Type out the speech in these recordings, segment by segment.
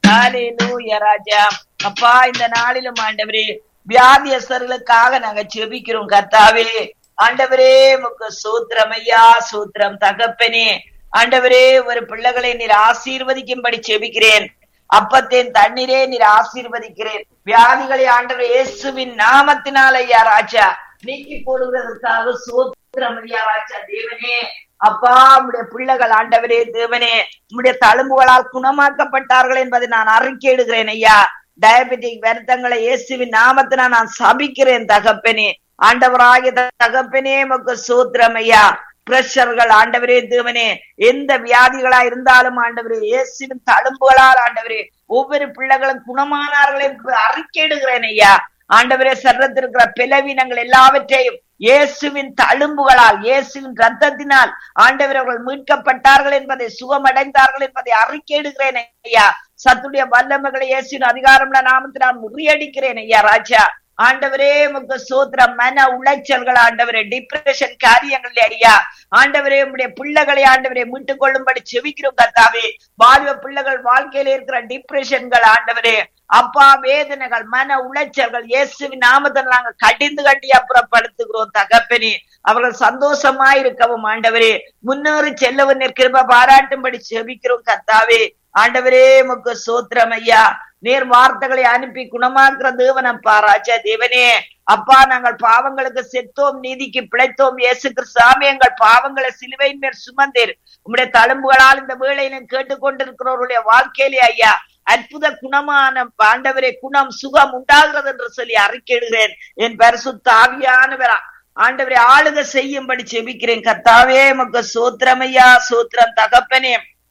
ஹalleluya ராஜா அப்பா இந்த நாளிலும் ஆண்டவரே வியாதியஸ்தர்களுக்காக நாங்க ஜெபிக்கிறோம் கர்த்தாவே ஆண்டவரே உமக்கு சூத்திரம் ஐயா சூத்திரம் தகப்பனே ஆண்டவரே ஒரு பிள்ளைகளை நீர் ஆசீர்வதிக்கும்படி ஜெபிக்கிறேன் அப்பத்தின் தண்ணீரே நீர் ஆசீர்வதிக்கிறேன் வியாதிகளை ஆண்டவர் இயேசுவின் நாமத்தினால் ஐயா ராஜா நீக்கி போடுவதற்காக சூத்திரம் ஐயா ராஜா தேவனே அப்பா உம்முடைய பிள்ளைகள் ஆண்டவரே தேவனே உம்முடைய தழும்புகளால் குணமாக்கப்பட்டார்கள் என்பதை நான் அறிக்கையிடுகிறேன் ஐயா டயபெட்டிக் வருத்தங்களை இயேசுவின் நாமத்தினால் நான் சபிக்கிறேன் தகப்பனே ஆண்டவராகிய தகப்பனே மக்கு சூத்திரம் ஐயா பிரஷர்கள் ஆண்டவரே தேவனே எந்த வியாதிகளா இருந்தாலும் ஆண்டவரே இயேசுவின் தழும்புகளால் ஆண்டவரே ஒவ்வொரு பிள்ளைகளும் குணமானார்கள் என்று அறிக்கையிடுகிறேன் ஐயா ஆண்டவரே சர்றத்தில் இருக்கிற பிளவினங்கள் எல்லாவற்றையும் இயேசுவின் தழும்புகளால் இயேசுவின் ரத்தத்தினால் ஆண்டவர்கள் மீட்கப்பட்டார்கள் என்பதை சுகமடைந்தார்கள் என்பதை அறிக்கையிடுகிறேன் ஐயா சத்துடைய வல்லமைகளை இயேசுவின் அதிகாரம்ல நாமத்தில் நான் முறியடிக்கிறேன் ஐயா ராஜா ஆண்டவரே முக சோத்திரம் மன உளைச்சல்கள் ஆண்டவரே டிப்ரெஷன் காரியங்கள் ஐயா ஆண்டவரே உடைய பிள்ளைகளை ஆண்டவரே மீட்டுக் கொள்ளும்படி செவிக்கிறோம் கத்தாவே வாலிப பிள்ளைகள் வாழ்க்கையில இருக்கிற டிப்ரெஷன்கள் ஆண்டவரே அப்பா வேதனைகள் மன உளைச்சல்கள் இயேசுவின் நாமத்தில் நாங்க கடிந்து கட்டி அப்புறப்படுத்துகிறோம் தகப்பனே அவர்கள் சந்தோஷமா இருக்கவும் ஆண்டவரே முன்னேறி செல்லவும் நிற்கிற பாராட்டும்படி செபிக்கிறோம் கத்தாவே ஆண்டவரே முக்கு சோத்திரம் ஐயா நேர் வார்த்தைகளை அனுப்பி குணமாக்குற தேவனப்பா ராஜா தேவனே அப்பா நாங்கள் பாவங்களுக்கு செத்தோம் நீதிக்கு பிழைத்தோம் இயேசு கிறிஸ்தாமி எங்கள் பாவங்களை சிலுவையின் மேல் சுமந்தீர் உம்முடைய தழும்புகளால் இந்த வேளையிலும் கேட்டுக்கொண்டிருக்கிறவருடைய வாழ்க்கையிலே ஐயா அற்புத குணமான ஆண்டவரே குணம் சுகம் உண்டாகிறது என்று சொல்லி அறிக்கையிடுகிறேன் என் பரிசுத்த ஆவியானவரா ஆண்டவரை ஆளுக செய்யும்படி செபிக்கிறேன் கத்தாவே மக்க சோத்திரமையா சோத்திரம் தகப்பனே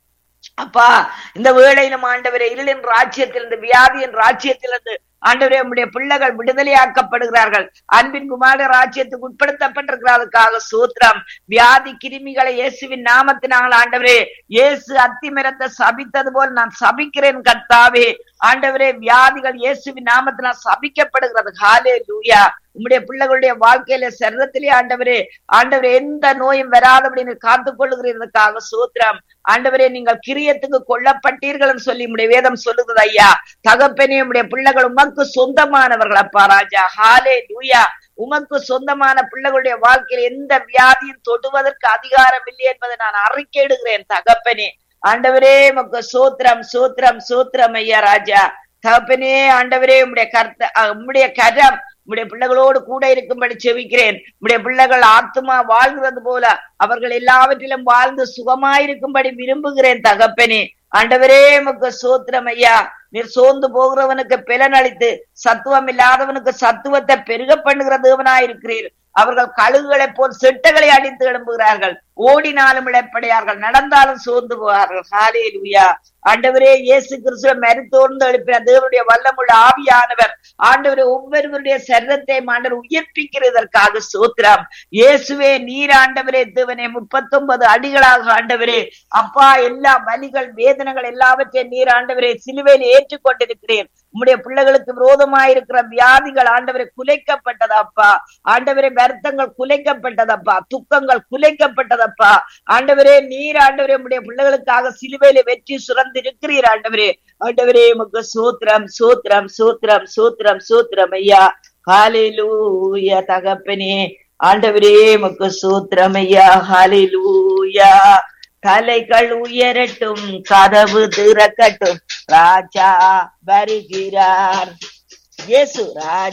அப்பா இந்த வேளையிலும் ஆண்டவரே இருளின் ராஜ்யத்திலிருந்து வியாதியின் ராஜ்யத்திலிருந்து ஆண்டவரே உம்முடைய பிள்ளைகள் விடுதலையாக்கப்படுகிறார்கள் அன்பின் குமார ராஜ்யத்துக்கு உட்படுத்தப்பட்டிருக்கிறதுக்காக சூத்திரம் வியாதி கிருமிகளை இயேசுவின் நாமத்தினால் ஆண்டவரே இயேசு அத்திமரத்தை சபித்தது போல் நான் சபிக்கிறேன் கர்த்தாவே ஆண்டவரே வியாதிகள் இயேசுவின் நாமத்தினால் சபிக்கப்படுகிறது ஹாலே லூயா உம்முடைய பிள்ளைகளுடைய வாழ்க்கையில சரீரத்திலே ஆண்டவரே ஆண்டவரே எந்த நோயும் வராதபடி காத்து கொள்ளுகிறதுக்காக சூத்திரம் ஆண்டவரே நீங்கள் கிரியத்துக்கு கொல்லப்பட்டீர்கள் சொல்லி உடைய வேதம் சொல்லுகிறது ஐயா தகப்பனே உடைய பிள்ளைகள் உமக்கு சொந்தமானவர்கள் அப்பா ராஜா ஹாலே லூயா உமக்கு சொந்தமான பிள்ளைகளுடைய வாழ்க்கையில் எந்த வியாதியும் தொடுவதற்கு அதிகாரம் இல்லை என்பதை நான் அறிக்கையிடுகிறேன் தகப்பனே ஆண்டவரே உமக்கு சோத்திரம் சோத்திரம் சோத்திரம் ஐயா ராஜா தகப்பனே ஆண்டவரே உம்முடைய கர்த்த உம்முடைய கரம் உம்முடைய பிள்ளைகளோடு கூட இருக்கும்படி செவிக்கிறேன் உம்முடைய பிள்ளைகள் ஆத்துமா வாழ்கிறது போல அவர்கள் எல்லாவற்றிலும் வாழ்ந்து சுகமாயிருக்கும்படி விரும்புகிறேன் தகப்பனே ஆண்டவரே முக்க சோத்திரம் ஐயா நீர் சோர்ந்து போகிறவனுக்கு பலன் அளித்து சத்துவம் இல்லாதவனுக்கு சத்துவத்தை பெருக பண்ணுகிற தேவனாயிருக்கிறீர் அவர்கள் கழுகுகளை போல் செட்டைகளை அடித்து எழும்புகிறார்கள் ஓடினாலும் இழப்படையார்கள் நடந்தாலும் சோர்ந்து போவார்கள் ஹாலே லுயா ஆண்டவரே இயேசு கிறிஸ்துவ மருத்தோர்ந்து எழுப்பின தேவனுடைய வல்லமுள்ள ஆவியானவர் ஆண்டவரே ஒவ்வொருவருடைய சரீரத்தை ஆண்டவர் உயிர்ப்பிக்கிறதற்காக சோத்திரம் இயேசுவே நீர் ஆண்டவரே தேவனே முப்பத்தொன்பது அடிகளாக ஆண்டவரே அப்பா எல்லா வலிகள் வேதனைகள் எல்லாவற்றையும் நீர் ஆண்டவரே சிலுவையில் ஏற்றுக்கொண்டிருக்கிறேன் உம்முடைய பிள்ளைகளுக்கு விரோதமாயிருக்கிற வியாதிகள் ஆண்டவரை குலைக்கப்பட்டதப்பா ஆண்டவரே வருத்தங்கள் குலைக்கப்பட்டதப்பா துக்கங்கள் குலைக்கப்பட்டதப்பா ஆண்டவரே நீர் ஆண்டவரே உம்முடைய பிள்ளைகளுக்காக சிலுவையில வெற்றி சுரந்து இருக்கிறீர் ஆண்டவரே ஆண்டவரே உமக்கு சூத்திரம் சூத்திரம் சூத்திரம் சூத்திரம் சூத்திரம் ஐயா ஹாலிலூயா தகப்பனே ஆண்டவரே உமக்கு சூத்திரம் ஐயா ஹாலிலூயா தலைகள் உயரட்டும் கதவு திறக்கட்டும் ராஜா வருகிறார் இயேசு ராஜா